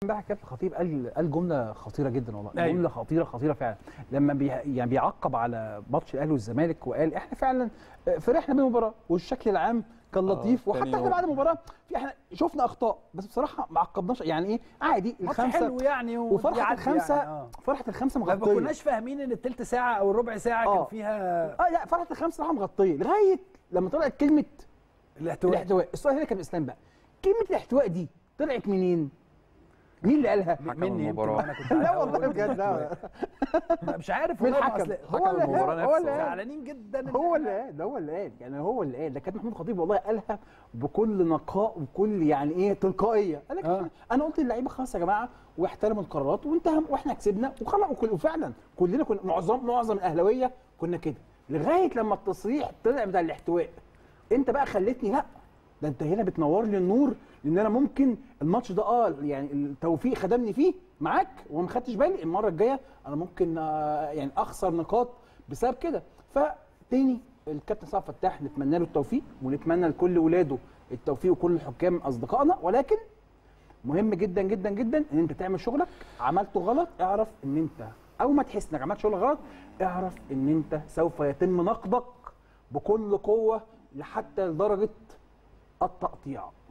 امبارح كابتن خطيب قال قال جمله خطيره جدا والله أيوة. جمله خطيره خطيره فعلا لما بي يعني بيعقب على ماتش الاهلي والزمالك وقال احنا فعلا فرحنا بالمباراه والشكل العام كان لطيف تاني وحتى احنا يوم. بعد المباراه في احنا شفنا اخطاء بس بصراحه ما عقبناش يعني ايه عادي ماتش الخمسه حلو يعني وفرحه ويعدي الخمسه يعني. آه. فرحه الخمسه ما مغطيه كناش فاهمين ان التلت ساعه او الربع ساعه آه. كان فيها اه لا فرحه الخمسه صراحه مغطيه لغايه لما طلعت كلمه الاحتواء الاحتواء السؤال هنا كان اسلام بقى كلمه الاحتواء دي طلعت منين؟ مين اللي قالها؟ حكم مني يمكن المباراة. انا كنت لا عايز والله أقول بجد لا مش عارف من والله ما الحكم أصل- هو اللي المباراة قال هو نفسه. اللي قال زعلانين جدا إن هو إحنا- اللي قال هو اللي قال يعني هو اللي قال ده كابتن محمود خطيب والله قالها بكل نقاء وكل يعني ايه تلقائيه قال لك آه. انا قلت للعيبه خلاص يا جماعه واحترموا القرارات وانتهى واحنا كسبنا وخلاص وكل- وفعلا كلنا كنا معظم معظم الاهلاويه كنا كده لغايه لما التصريح طلع بتاع الاحتواء انت بقى خلتني لا ده انت هنا بتنور لي النور لان انا ممكن الماتش ده اه يعني التوفيق خدمني فيه معاك وما خدتش بالي المره الجايه انا ممكن آه يعني اخسر نقاط بسبب كده فتاني الكابتن صعب فتاح نتمنى له التوفيق ونتمنى لكل ولاده التوفيق وكل الحكام اصدقائنا ولكن مهم جدا جدا جدا ان انت تعمل شغلك عملته غلط اعرف ان انت او ما تحس انك عملت شغل غلط اعرف ان انت سوف يتم نقدك بكل قوه لحتى لدرجه التقطيع